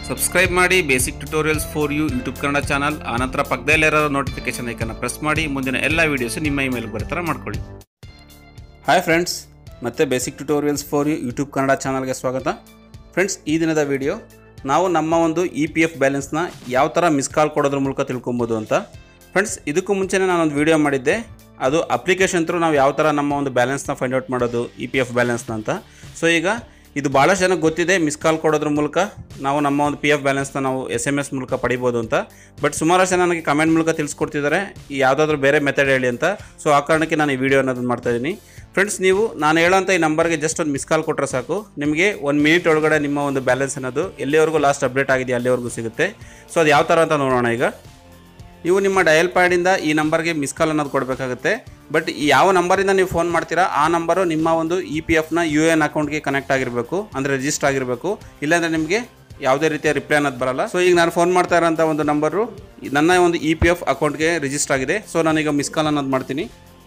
subscribe ಮಾಡಿ basic tutorials for you YouTube Kannada channel ಆನಂತರ ಪಕ್ಕದಲ್ಲಿರೋ ನೋಟಿಫಿಕೇಶನ್ ಐಕನ್ನ ಪ್ರೆಸ್ ಮಾಡಿ ಮುಂದಿನ ಎಲ್ಲ ವೀಡಿಯೋಸ್ ನಿಮ್ಮ ಇಮೇಲ್ಗೆ ಬರೋ ಥರ ಮಾಡ್ಕೊಳ್ಳಿ ಹಾಯ್ ಫ್ರೆಂಡ್ಸ್ ಮತ್ತೆ basic tutorials for you YouTube Kannada ಚಾನಲ್ಗೆ ಸ್ವಾಗತ ಫ್ರೆಂಡ್ಸ್ ಈ ದಿನದ ವಿಡಿಯೋ ನಾವು ನಮ್ಮ ಒಂದು ಇ ಪಿ ಎಫ್ ಬ್ಯಾಲೆನ್ಸ್ನ ಯಾವ ಥರ ಮಿಸ್ ಕಾಲ್ ಕೊಡೋದ್ರ ಮೂಲಕ ತಿಳ್ಕೊಬೋದು ಅಂತ ಫ್ರೆಂಡ್ಸ್ ಇದಕ್ಕೂ ಮುಂಚೆನೇ ನಾನೊಂದು ವಿಡಿಯೋ ಮಾಡಿದ್ದೆ ಅದು ಅಪ್ಲಿಕೇಶನ್ ಥ್ರೂ ನಾವು ಯಾವ ಥರ ನಮ್ಮ ಒಂದು ಬ್ಯಾಲೆನ್ಸ್ನ ಫೈಂಡ್ ಔಟ್ ಮಾಡೋದು ಇ ಪಿ ಎಫ್ ಬ್ಯಾಲೆನ್ಸ್ನ ಅಂತ ಸೊ ಈಗ ಇದು ಭಾಳಷ್ಟು ಜನಕ್ಕೆ ಗೊತ್ತಿದೆ ಮಿಸ್ ಕಾಲ್ ಕೊಡೋದ್ರ ಮೂಲಕ ನಾವು ನಮ್ಮ ಒಂದು ಪಿ ಎಫ್ ಬ್ಯಾಲೆನ್ಸ್ನ ನಾವು ಎಸ್ ಎಮ್ ಎಸ್ ಮೂಲಕ ಪಡಿಬೋದು ಅಂತ ಬಟ್ ಸುಮಾರಷ್ಟು ಜನ ನನಗೆ ಕಮೆಂಟ್ ಮೂಲಕ ತಿಳಿಸ್ಕೊಡ್ತಿದ್ದಾರೆ ಈ ಯಾವುದಾದ್ರೂ ಬೇರೆ ಮೆಥಡ್ ಹೇಳಿ ಅಂತ ಸೊ ಆ ಕಾರಣಕ್ಕೆ ನಾನು ಈ ವಿಡಿಯೋ ಅನ್ನೋದನ್ನು ಮಾಡ್ತಾ ಇದ್ದೀನಿ ಫ್ರೆಂಡ್ಸ್ ನೀವು ನಾನು ಹೇಳೋಂಥ ಈ ನಂಬರ್ಗೆ ಜಸ್ಟ್ ಒಂದು ಮಿಸ್ ಕಾಲ್ ಕೊಟ್ಟರೆ ಸಾಕು ನಿಮಗೆ ಒಂದು ಮಿನಿಟ್ ಒಳಗಡೆ ನಿಮ್ಮ ಒಂದು ಬ್ಯಾಲೆನ್ಸ್ ಅನ್ನೋದು ಎಲ್ಲಿವರೆಗೂ ಲಾಸ್ಟ್ ಅಪ್ಡೇಟ್ ಆಗಿದೆ ಅಲ್ಲಿವರೆಗೂ ಸಿಗುತ್ತೆ ಸೊ ಅದು ಯಾವ ಥರ ಅಂತ ನೋಡೋಣ ಈಗ ನೀವು ನಿಮ್ಮ ಡಯಲ್ ಪ್ಯಾಡಿಂದ ಈ ನಂಬರ್ಗೆ ಮಿಸ್ ಕಾಲ್ ಅನ್ನೋದು ಕೊಡಬೇಕಾಗುತ್ತೆ ಬಟ್ ಯಾವ ನಂಬರಿಂದ ನೀವು ಫೋನ್ ಮಾಡ್ತೀರಾ ಆ ನಂಬರು ನಿಮ್ಮ ಒಂದು ಇ ಪಿ ಎಫ್ನ ಯು ಎನ್ ಅಕೌಂಟ್ಗೆ ಕನೆಕ್ಟ್ ಆಗಿರಬೇಕು ಅಂದರೆ ರಿಜಿಸ್ಟರ್ ಆಗಿರಬೇಕು ಇಲ್ಲಾಂದರೆ ನಿಮಗೆ ಯಾವುದೇ ರೀತಿಯ ರಿಪ್ಲೈ ಅನ್ನೋದು ಬರಲ್ಲ ಸೊ ಈಗ ನಾನು ಫೋನ್ ಮಾಡ್ತಾ ಇರೋಂಥ ಒಂದು ನಂಬರು ನನ್ನ ಒಂದು ಇ ಪಿ ಎಫ್ ಅಕೌಂಟ್ಗೆ ರಿಜಿಸ್ಟರ್ ಆಗಿದೆ ಸೊ ನಾನೀಗ ಮಿಸ್ ಕಾಲ್ ಅನ್ನೋದು ಮಾಡ್ತೀನಿ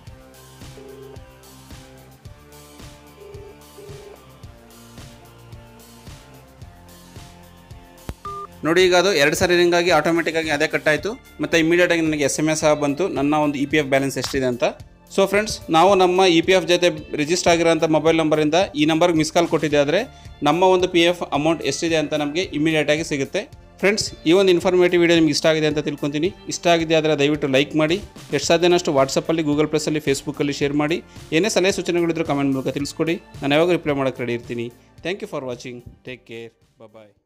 ನೋಡಿ ಈಗ ಅದು ಎರಡು ಸಾರಿ ರಿಂಗ್ ಆಗಿ ಆಟೋಮೆಟಿಕ್ಕಾಗಿ ಅದೇ ಕಟ್ ಆಯಿತು ಮತ್ತು ಇಮಿಡಿಯೇಟಾಗಿ ನನಗೆ ಎಸ್ ಎಮ್ ಎಸ್ ಸಹ ಬಂತು ನನ್ನ ಒಂದು ಇ ಪಿ ಎಫ್ ಬ್ಯಾಲೆನ್ಸ್ ಎಷ್ಟಿದೆ ಅಂತ ಸೊ ಫ್ರೆಂಡ್ಸ್ ನಾವು ನಮ್ಮ ಇ ಪಿ ಎಫ್ ಜೊತೆ ರಿಜಿಸ್ಟರ್ ಆಗಿರೋಂಥ ಮೊಬೈಲ್ ನಂಬರಿಂದ ಈ ನಂಬರ್ಗೆ ಮಿಸ್ ಕಾಲ್ ಕೊಟ್ಟಿದ್ದೆ ಆದರೆ ನಮ್ಮ ಒಂದು ಪಿ ಎಫ್ ಅಮೌಂಟ್ ಎಷ್ಟಿದೆ ಅಂತ ನಮಗೆ ಇಮಿಡಿಯೇಟಾಗಿ ಸಿಗುತ್ತೆ ಫ್ರೆಂಡ್ಸ್ ಈ ಒಂದು ಇನ್ಫಾರ್ಮೇಟಿವ್ ವಿಡಿಯೋ ನಿಮ್ಗೆ ಇಷ್ಟ ಆಗಿದೆ ಅಂತ ತಿಳ್ಕೊತೀನಿ ಇಷ್ಟ ಆಗಿದೆ ಆದರೆ ದಯವಿಟ್ಟು ಲೈಕ್ ಮಾಡಿ ಎಷ್ಟು ಸಾಧ್ಯನಷ್ಟು ವಾಟ್ಸಪ್ಪಲ್ಲಿ ಗೂಗಲ್ ಪ್ಲಸ್ಸಲ್ಲಿ ಫೇಸ್ಬುಕ್ಕಲ್ಲಿ ಶೇರ್ ಮಾಡಿ ಏನೇ ಸಲಹೆ ಸೂಚನೆಗಳಿದ್ರು ಕಮೆಂಟ್ ಮೂಲಕ ತಿಳಿಸ್ಕೊಡಿ ನಾನು ಯಾವಾಗ ರಿಪ್ಲೈ ಮಾಡೋಕ್ಕೆ ರೆಡಿ ಇರ್ತೀನಿ thank you for watching take care bye